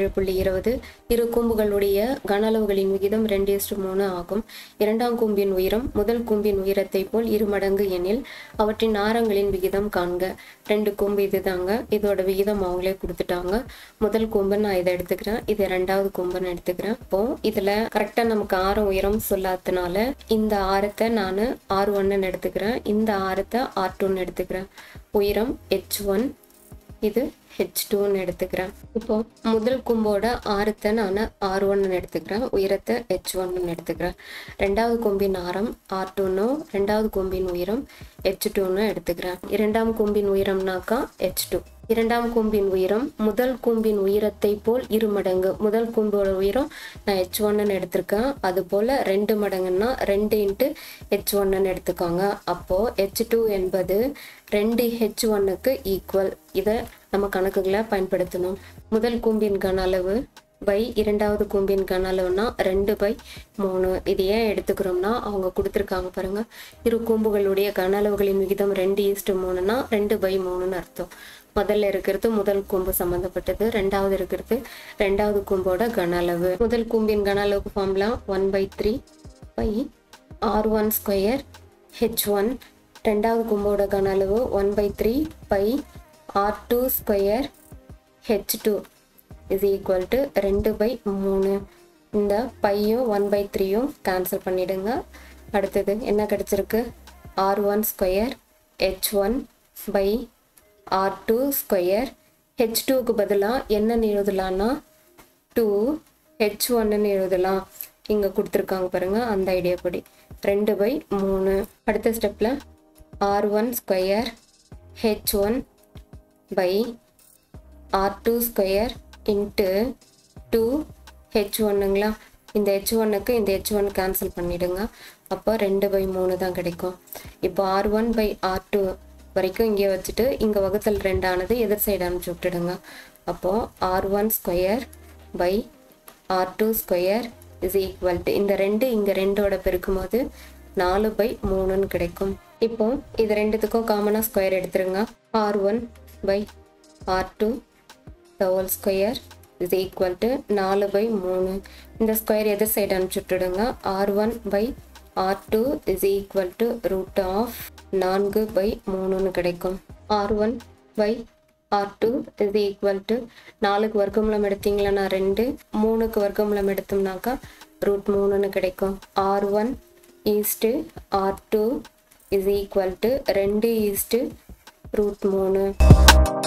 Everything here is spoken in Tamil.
ஏழு புள்ளி இருபது இரு கூம்புகளுடைய கன அளவுகளின் விகிதம் ரெண்டு இஸ்டு மூணு ஆகும் இரண்டாம் கூம்பின் உயரம் முதல் கூம்பின் உயரத்தை போல் இரு மடங்கு எனில் அவற்றின் ஆரங்களின் விகிதம் காண்க ரெண்டு கூம்பு இதுதாங்க இதோட விகிதம் அவங்களே கொடுத்துட்டாங்க முதல் கூம்பு நான் இதை எடுத்துக்கிறேன் இது ரெண்டாவது கூம்புன்னு எடுத்துக்கிறேன் இப்போ இதுல கரெக்டா நமக்கு ஆரம் உயரம் சொல்லாததுனால இந்த ஆரத்தை நான் ஆர் ஒன்னு எடுத்துக்கிறேன் இந்த ஆரத்தை ஆர் டூன்னு எடுத்துக்கிறேன் உயரம் ஹெச் ஒன் இது ஹெச் டூன்னு எடுத்துக்கிறேன் இப்போ முதல் கும்போட ஆரத்தை நான் ஆர் ஒன்னு எடுத்துக்கிறேன் உயரத்தை ஹெச் ஒன்னு எடுத்துக்கிறேன் ரெண்டாவது கொம்பின் ஆரம் ஆர் டூன்னும் ரெண்டாவது கொம்பின் உயரம் ஹெச் டூன்னு எடுத்துக்கிறேன் இரண்டாம் கொம்பின் உயரம்னாக்கா ஹெச் டூ இரண்டாம் கூம்பின் உயரம் முதல் கூம்பின் உயரத்தை போல் இரு மடங்கு முதல் கூம்போட உயரம் நான் ஹெச் ஒன்னு எடுத்திருக்கேன் அது போல ரெண்டு மடங்குன்னா ரெண்டு இன்ட்டு ஹெச் ஒன்னு எடுத்துக்கோங்க அப்போ ஹெச் டூ என்பது ரெண்டு ஹெச் ஒன்னுக்கு ஈக்குவல் இதை நம்ம கணக்குகளை பயன்படுத்தணும் முதல் கூம்பின் கன அளவு பை இரண்டாவது கூம்பின் கன அளவுனா ரெண்டு பை மூணு இது ஏன் எடுத்துக்கிறோம்னா அவங்க கொடுத்துருக்காங்க பாருங்க இரு கூம்புகளுடைய கன அளவுகளின் விகிதம் ரெண்டு ஈஸ்ட் மூணுனா ரெண்டு பை மூணுன்னு அர்த்தம் முதல்ல இருக்கிறது முதல் கூம்பு சம்மந்தப்பட்டது ரெண்டாவது இருக்கிறது ரெண்டாவது கூம்போட கன அளவு முதல் கூம்பின் கன அளவுக்கு ஃபார்ம்லாம் one by three pi R one square H one ரெண்டாவது கூம்போட கன அளவு one by three pi R two square H two is equal to ரெண்டு பை மூணு இந்த பையும் ஒன் பை த்ரீயும் கேன்சல் பண்ணிடுங்க அடுத்தது என்ன கிடச்சிருக்கு R one square H one by R two square H டூக்கு பதிலாக என்னன்னு எழுதலாம்னா டூ ஹெச் ஒன்னு எழுதலாம் இங்கே கொடுத்துருக்காங்க பாருங்க அந்த ஐடியா படி ரெண்டு பை மூணு அடுத்த ஸ்டெப்பில் R one square H one by R two square into two H ஒன்னுங்களா இந்த ஹெச் ஒன்னுக்கு இந்த ஹெச் ஒன் கேன்சல் பண்ணிவிடுங்க அப்போ ரெண்டு பை மூணு தான் கிடைக்கும் இப்போ R one by R two வரைக்கும் இங்கே வச்சுட்டு இங்கே வகுத்தல் ரெண்டானது எதிர் சைடு அனுப்பிச்சி விட்டுடுங்க அப்போது R one square by R two square is equal to இந்த ரெண்டு இங்கே ரெண்டோட பெருக்கும்போது நாலு பை மூணுன்னு கிடைக்கும் இப்போ இது ரெண்டுத்துக்கும் காமனாக ஸ்கொயர் எடுத்துருங்க R one by R two the whole square is equal to நாலு பை மூணு இந்த ஸ்கொயர் எதிர் சைடு அனுப்பிச்சுட்டுடுங்க R one by R two is equal to root of நான்கு பை மூணுன்னு கிடைக்கும் R one by R two is equal to நாலுக்கு வர்க்கமூலம் எடுத்தீங்களா ரெண்டு மூணுக்கு வர்க்கமூலம் எடுத்தோம்னாக்கா ரூட் மூணுன்னு கிடைக்கும் R one is to R two is equal to ரெண்டு ஈஸ்ட்டு ரூட் மூணு